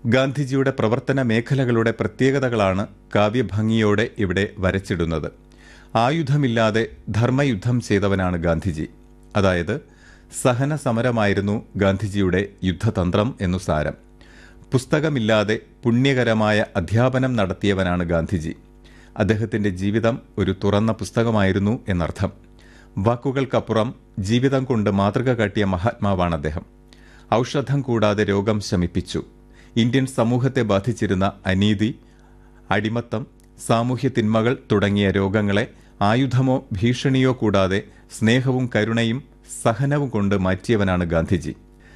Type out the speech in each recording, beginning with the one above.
ഗാന്ധിജിയുടെ പ്രവർത്തന മേഖലകളുടെ പ്രത്യേകതകളാണ് കാവ്യഭംഗിയോടെ ഇവിടെ വരച്ചിടുന്നത് ആയുധമില്ലാതെ ധർമ്മയുദ്ധം ചെയ്തവനാണ് ഗാന്ധിജി അതായത് സഹന സമരമായിരുന്നു ഗാന്ധിജിയുടെ യുദ്ധതന്ത്രം എന്നു സാരം പുസ്തകമില്ലാതെ പുണ്യകരമായ അധ്യാപനം നടത്തിയവനാണ് ഗാന്ധിജി അദ്ദേഹത്തിന്റെ ജീവിതം ഒരു തുറന്ന പുസ്തകമായിരുന്നു എന്നർത്ഥം വാക്കുകൾക്കപ്പുറം ജീവിതം കൊണ്ട് മാതൃക കാട്ടിയ മഹാത്മാവാണ് അദ്ദേഹം ഔഷധം കൂടാതെ രോഗം ശമിപ്പിച്ചു ഇന്ത്യൻ സമൂഹത്തെ ബാധിച്ചിരുന്ന അനീതി അടിമത്തം സാമൂഹ്യ തിന്മകൾ തുടങ്ങിയ രോഗങ്ങളെ ആയുധമോ ഭീഷണിയോ കൂടാതെ സ്നേഹവും കരുണയും സഹനവും കൊണ്ട് മാറ്റിയവനാണ് ഗാന്ധിജി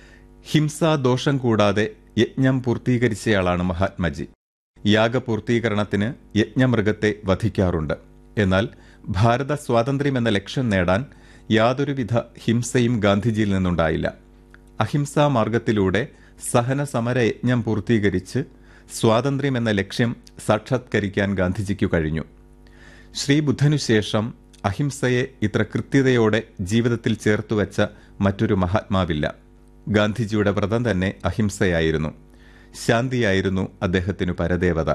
ഹിംസാദോഷം കൂടാതെ യജ്ഞം പൂർത്തീകരിച്ചയാളാണ് മഹാത്മജി യാഗപൂർത്തീകരണത്തിന് യജ്ഞമൃഗത്തെ വധിക്കാറുണ്ട് എന്നാൽ ഭാരത സ്വാതന്ത്ര്യം എന്ന ലക്ഷ്യം നേടാൻ യാതൊരുവിധ ഹിംസയും ഗാന്ധിജിയിൽ നിന്നുണ്ടായില്ല അഹിംസാ മാർഗത്തിലൂടെ സഹന സമര യജ്ഞം പൂർത്തീകരിച്ച് സ്വാതന്ത്ര്യം എന്ന ലക്ഷ്യം സാക്ഷാത്കരിക്കാൻ ഗാന്ധിജിക്കു കഴിഞ്ഞു ശ്രീബുദ്ധനു ശേഷം അഹിംസയെ ഇത്ര കൃത്യതയോടെ ജീവിതത്തിൽ ചേർത്തുവച്ച മറ്റൊരു മഹാത്മാവില്ല ഗാന്ധിജിയുടെ വ്രതം തന്നെ അഹിംസയായിരുന്നു ശാന്തിയായിരുന്നു അദ്ദേഹത്തിനു പരദേവത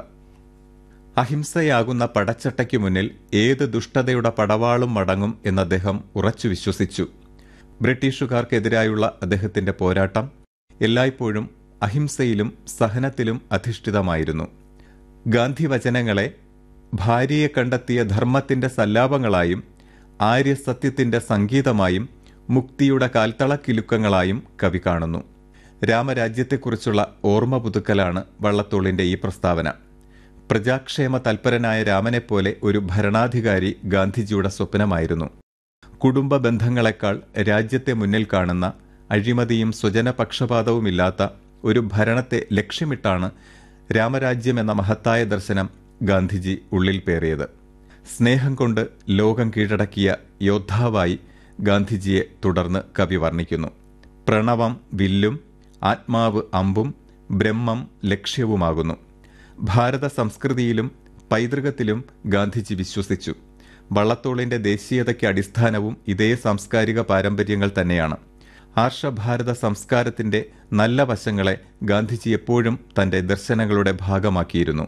അഹിംസയാകുന്ന പടച്ചട്ടയ്ക്കു മുന്നിൽ ഏത് ദുഷ്ടതയുടെ പടവാളും മടങ്ങും എന്ന് അദ്ദേഹം ഉറച്ചു വിശ്വസിച്ചു ബ്രിട്ടീഷുകാർക്കെതിരായുള്ള അദ്ദേഹത്തിന്റെ പോരാട്ടം എല്ലായ്പ്പോഴും അഹിംസയിലും സഹനത്തിലും അധിഷ്ഠിതമായിരുന്നു ഗാന്ധി വചനങ്ങളെ ഭാര്യയെ കണ്ടെത്തിയ ധർമ്മത്തിന്റെ സല്ലാപങ്ങളായും ആര്യസത്യത്തിന്റെ സംഗീതമായും മുക്തിയുടെ കാൽത്തളക്കിലുക്കങ്ങളായും കവി കാണുന്നു രാമരാജ്യത്തെക്കുറിച്ചുള്ള ഓർമ്മ പുതുക്കലാണ് വള്ളത്തോളിന്റെ ഈ പ്രസ്താവന പ്രജാക്ഷേമ തൽപരനായ രാമനെപ്പോലെ ഒരു ഭരണാധികാരി ഗാന്ധിജിയുടെ സ്വപ്നമായിരുന്നു കുടുംബ ബന്ധങ്ങളെക്കാൾ രാജ്യത്തെ മുന്നിൽ കാണുന്ന അഴിമതിയും സ്വജനപക്ഷപാതവുമില്ലാത്ത ഒരു ഭരണത്തെ ലക്ഷ്യമിട്ടാണ് രാമരാജ്യം എന്ന മഹത്തായ ദർശനം ഗാന്ധിജി ഉള്ളിൽ പേറിയത് സ്നേഹം കൊണ്ട് ലോകം കീഴടക്കിയ യോദ്ധാവായി ഗാന്ധിജിയെ തുടർന്ന് കവി വർണ്ണിക്കുന്നു പ്രണവം വില്ലും ആത്മാവ് അമ്പും ബ്രഹ്മം ലക്ഷ്യവുമാകുന്നു ഭാരത സംസ്കൃതിയിലും പൈതൃകത്തിലും ഗാന്ധിജി വിശ്വസിച്ചു വള്ളത്തോളിന്റെ ദേശീയതയ്ക്ക് അടിസ്ഥാനവും ഇതേ സാംസ്കാരിക പാരമ്പര്യങ്ങൾ തന്നെയാണ് ആർഷഭാരത സംസ്കാരത്തിന്റെ നല്ല വശങ്ങളെ ഗാന്ധിജി എപ്പോഴും തന്റെ ദർശനങ്ങളുടെ ഭാഗമാക്കിയിരുന്നു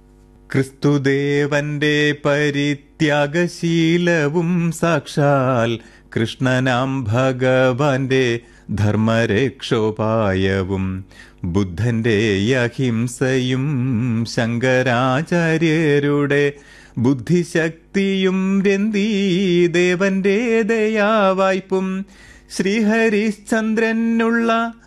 ക്രിസ്തുദേവന്റെ പരിത്യാഗശീലവും സാക്ഷാൽ കൃഷ്ണനാം ഭഗവാന്റെ ധർമ്മരക്ഷോപായവും ബുദ്ധന്റെ അഹിംസയും ശങ്കരാചാര്യരുടെ ബുദ്ധിശക്തിയും രന്തീദേവന്റെ ദയാവായ്പും ശ്രീഹരിശ്ചന്ദ്രനുള്ള